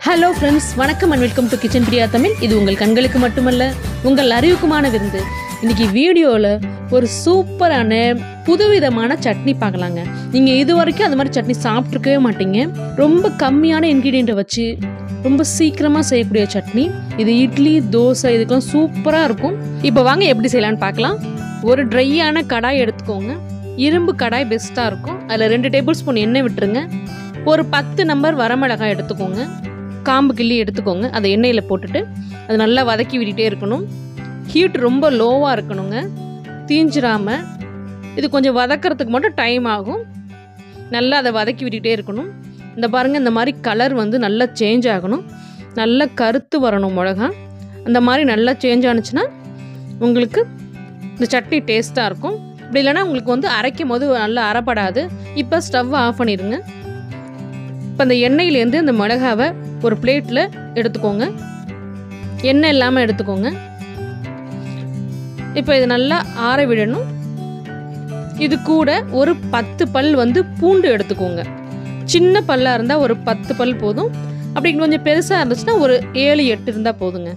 hello friends வணக்கம் and welcome to kitchen Priya Tamil இது உங்கள் கண்களுக்கு மட்டுமல்ல உங்கள் அறிவுக்குமான விருந்து இன்னைக்கு வீடியோவில் ஒரு சூப்பரான புதுவிதமான சட்னி பார்க்கலாங்க நீங்கள் இது வரைக்கும் அந்த மாதிரி சட்னி சாப்பிட்ருக்கவே மாட்டீங்க ரொம்ப கம்மியான இன்க்ரீடியண்ட்டை வச்சு ரொம்ப சீக்கிரமாக செய்யக்கூடிய சட்னி இது இட்லி தோசை இதுக்கெல்லாம் சூப்பராக இருக்கும் இப்போ வாங்க எப்படி செய்யலாம்னு பார்க்கலாம் ஒரு ட்ரையான கடாய் எடுத்துக்கோங்க இரும்பு கடாய் பெஸ்ட்டாக இருக்கும் அதில் ரெண்டு டேபிள் ஸ்பூன் எண்ணெய் விட்டுருங்க ஒரு பத்து நம்பர் வரமிளகாய் எடுத்துக்கோங்க காம்பு கிள்ளி எடுத்துக்கோங்க அதை எண்ணெயில் போட்டுட்டு அது நல்லா வதக்கி விட்டுட்டே இருக்கணும் ஹீட் ரொம்ப லோவாக இருக்கணுங்க தீஞ்சிராம இது கொஞ்சம் வதக்கிறதுக்கு மட்டும் டைம் ஆகும் நல்லா அதை வதக்கி விட்டுட்டே இருக்கணும் இந்த பாருங்கள் இந்த மாதிரி கலர் வந்து நல்லா சேஞ்ச் ஆகணும் நல்லா கருத்து வரணும் மிளகா அந்த மாதிரி நல்லா சேஞ்ச் ஆனுச்சுன்னா உங்களுக்கு இந்த சட்னி டேஸ்ட்டாக இருக்கும் இப்படி இல்லைன்னா உங்களுக்கு வந்து அரைக்கும் போது நல்லா அரைப்படாது இப்போ ஸ்டவ் ஆஃப் பண்ணிடுங்க இப்போ அந்த எண்ணெயிலேருந்து இந்த மிளகாவை ஒரு பிளேட்டில் எடுத்துக்கோங்க எண்ணெய் இல்லாமல் எடுத்துக்கோங்க இப்போ இது நல்லா ஆற விடணும் இது கூட ஒரு பத்து பல் வந்து பூண்டு எடுத்துக்கோங்க சின்ன பல்லாக இருந்தால் ஒரு பத்து பல் போதும் அப்படி கொஞ்சம் பெருசாக இருந்துச்சுன்னா ஒரு ஏழு எட்டு இருந்தால் போதுங்க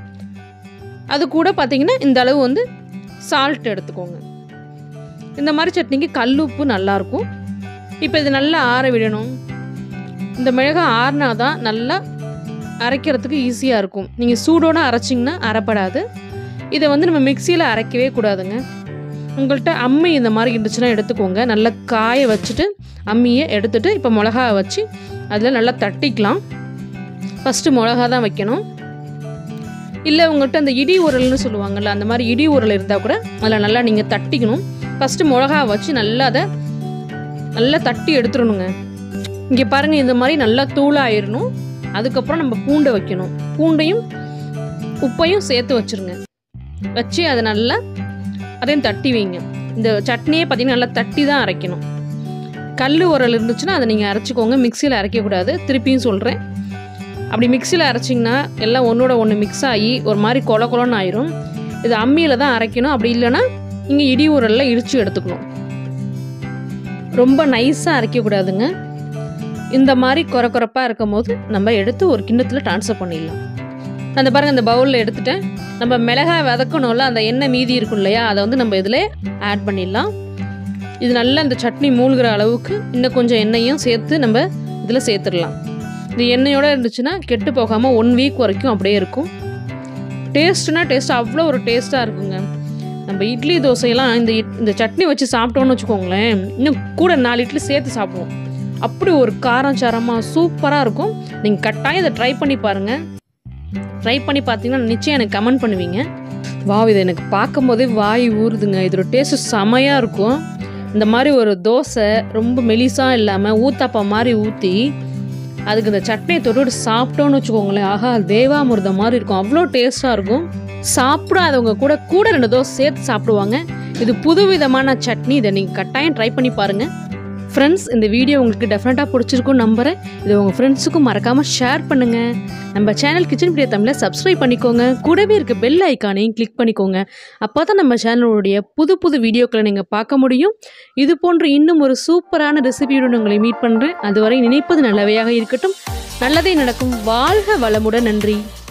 அது கூட பார்த்தீங்கன்னா இந்த அளவு வந்து சால்ட் எடுத்துக்கோங்க இந்த மாதிரி சட்னிக்கு கல்லுப்பு நல்லாயிருக்கும் இப்போ இது நல்லா ஆற விடணும் இந்த மிளகாய் ஆறுனா தான் நல்லா அரைக்கிறதுக்கு ஈஸியாக இருக்கும் நீங்கள் சூடோடு அரைச்சிங்கன்னா அரைப்படாது இதை வந்து நம்ம மிக்சியில் அரைக்கவே கூடாதுங்க உங்கள்கிட்ட அம்மி இந்த மாதிரி இருந்துச்சுன்னா எடுத்துக்கோங்க நல்லா காய வச்சுட்டு அம்மியை எடுத்துட்டு இப்போ மிளகா வச்சு அதில் நல்லா தட்டிக்கலாம் ஃபஸ்ட்டு மிளகா தான் வைக்கணும் இல்லை உங்கள்கிட்ட அந்த இடி உரல்னு சொல்லுவாங்கள்ல அந்த மாதிரி இடி உரல் இருந்தால் கூட அதில் நல்லா நீங்கள் தட்டிக்கணும் ஃபஸ்ட்டு மிளகா வச்சு நல்லா அதை நல்லா தட்டி எடுத்துடணுங்க இங்கே பாருங்கள் இந்த மாதிரி நல்லா தூளாயிடணும் அதுக்கப்புறம் நம்ம பூண்டை வைக்கணும் பூண்டையும் உப்பையும் சேர்த்து வச்சுருங்க வச்சு அதை நல்லா அதையும் தட்டி வைங்க இந்த சட்னியே பார்த்தீங்கன்னா நல்லா தட்டி தான் அரைக்கணும் கல் உரல் இருந்துச்சுன்னா அதை நீங்கள் அரைச்சிக்கோங்க மிக்சியில் அரைக்கக்கூடாது திருப்பியும் சொல்கிறேன் அப்படி மிக்சியில் அரைச்சிங்கன்னா எல்லாம் ஒன்றோட ஒன்று மிக்ஸ் ஆகி ஒரு மாதிரி கொல கொலன்னு ஆயிரும் இது அம்மியில் தான் அரைக்கணும் அப்படி இல்லைன்னா இங்கே இடி உரலில் இடித்து எடுத்துக்கணும் ரொம்ப நைஸாக அரைக்கக்கூடாதுங்க இந்த மாதிரி குறை குறைப்பாக இருக்கும் போது நம்ம எடுத்து ஒரு கிண்ணத்தில் ட்ரான்ஸ்ஃபர் பண்ணிடலாம் அந்த பாருங்கள் அந்த பவுலில் எடுத்துட்டேன் நம்ம மிளகாய் வதக்கணும்ல அந்த எண்ணெய் மீதி இருக்கும் இல்லையா அதை வந்து நம்ம இதில் ஆட் பண்ணிடலாம் இது நல்லா இந்த சட்னி மூழ்கிற அளவுக்கு இன்னும் கொஞ்சம் எண்ணெயும் சேர்த்து நம்ம இதில் சேர்த்துடலாம் இந்த எண்ணெயோடு இருந்துச்சுன்னா கெட்டு போகாமல் ஒன் வீக் வரைக்கும் அப்படியே இருக்கும் டேஸ்ட்னா டேஸ்ட் அவ்வளோ ஒரு டேஸ்ட்டாக இருக்குங்க நம்ம இட்லி தோசையெல்லாம் இந்த இட்- இந்த சட்னி வச்சு சாப்பிட்டோன்னு வச்சுக்கோங்களேன் இன்னும் கூட நாலு இட்லி சேர்த்து சாப்பிடுவோம் அப்படி ஒரு காரம் சாரமாக சூப்பராக இருக்கும் நீங்கள் கட்டாயம் இதை ட்ரை பண்ணி பாருங்கள் ட்ரை பண்ணி பார்த்தீங்கன்னா நிச்சயம் எனக்கு கமெண்ட் பண்ணுவீங்க வாவ் இதை எனக்கு பார்க்கும்போதே வாய் ஊறுதுங்க இதோட டேஸ்ட்டு செமையாக இருக்கும் இந்த மாதிரி ஒரு தோசை ரொம்ப மெலிசாக இல்லாமல் ஊத்தாப்பம் மாதிரி ஊற்றி அதுக்கு இந்த சட்னியை தொட்டு சாப்பிட்டோன்னு வச்சுக்கோங்களேன் ஆஹா தேவாமிர்தம் மாதிரி இருக்கும் அவ்வளோ டேஸ்ட்டாக இருக்கும் சாப்பிடாதவங்க கூட கூட ரெண்டு தோசை சேர்த்து சாப்பிடுவாங்க இது புதுவிதமான சட்னி இதை நீங்கள் கட்டாயம் ட்ரை பண்ணி பாருங்கள் ஃப்ரெண்ட்ஸ் இந்த வீடியோ உங்களுக்கு டெஃபினட்டாக பிடிச்சிருக்கும்னு நம்புகிறேன் இதை உங்கள் ஃப்ரெண்ட்ஸுக்கும் மறக்காமல் ஷேர் பண்ணுங்கள் நம்ம சேனல் கிச்சன் பிரியா தமிழை சப்ஸ்கிரைப் பண்ணிக்கோங்க கூடவே இருக்க பெல் ஐக்கானையும் கிளிக் பண்ணிக்கோங்க அப்போ தான் நம்ம சேனலுடைய புது புது வீடியோக்களை நீங்கள் பார்க்க முடியும் இது போன்ற இன்னும் ஒரு சூப்பரான ரெசிபியுடன் உங்களை மீட் பண்ணுறேன் அதுவரை நினைப்பது நல்லவையாக இருக்கட்டும் நல்லதே நடக்கும் வாழ்க வளமுடன் நன்றி